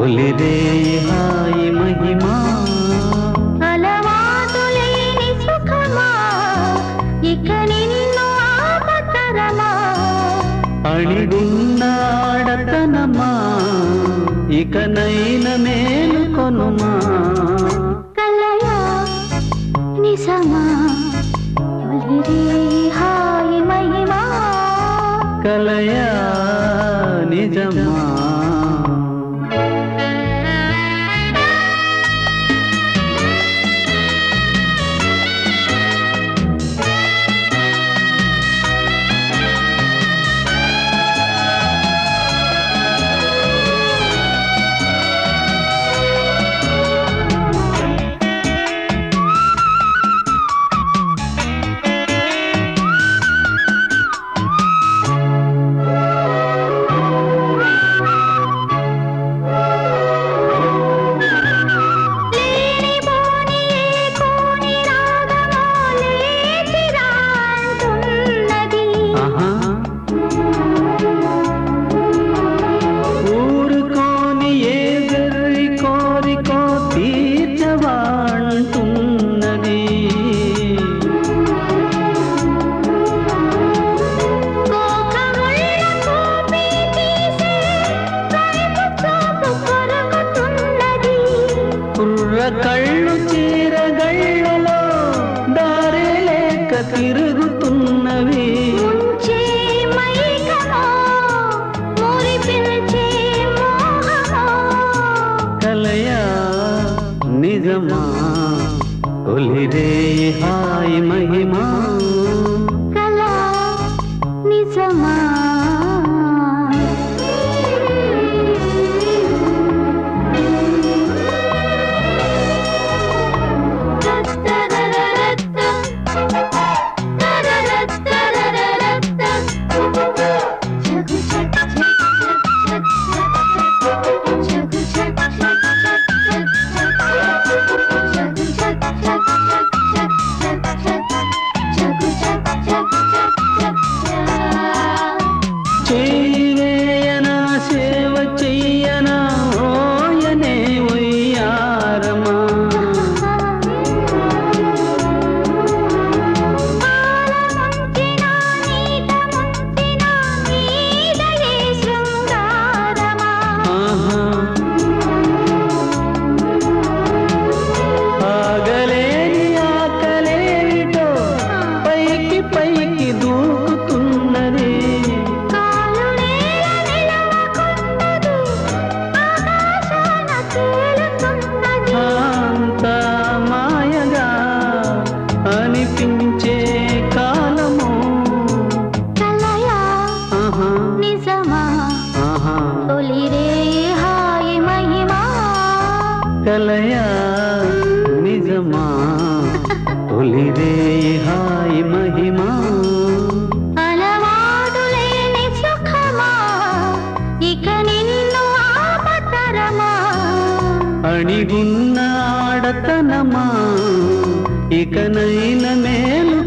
తొలిరే హాయి మహిమా అలవాటు లేని సుఖమా ఇక నిన్ను ఆపతరమా అణిగున్న ఆడతనమా ఇకనైన మేలు కొనుమా కలయా నిజమా తొలిరే హాయి మహిమా కలయా నిజమా లేని పోని ఏ కోని రాగమో లేచిరా అంటున్నది ఆహా ఊరుకోని ఏ వెర్రి కోరికో తీర్చవాంటున్నది కోకముళ్ళ కోపి తీసే కైపు చూపు కొరుకుతున్నది కుర్ర కళ్ళు చీరగళ్ళలో దారి లేక తిరుగుతున్నవి ముంచే మైకమో మురి పిలిచే మోహమో కలయా నిజమా తొలిరే హాయి మహిమా కలా నిజమా చేయనా సేవ చెయ్యనా ఓయనే ఒయ్యారమా ఆహా ఆగలేని ఆకలేటో పైకి పైకి దూకుతున్నది అంత మాయగా అనిపించే కాలము ఆహా ఆహా కలయా నిజమా తొలిరే హాయి మహిమా అలవాటులేని సుఖమా ఇక నిన్ను ఆపతరమా అణిగున్న ఆడతనమా ఇకనైన మేలు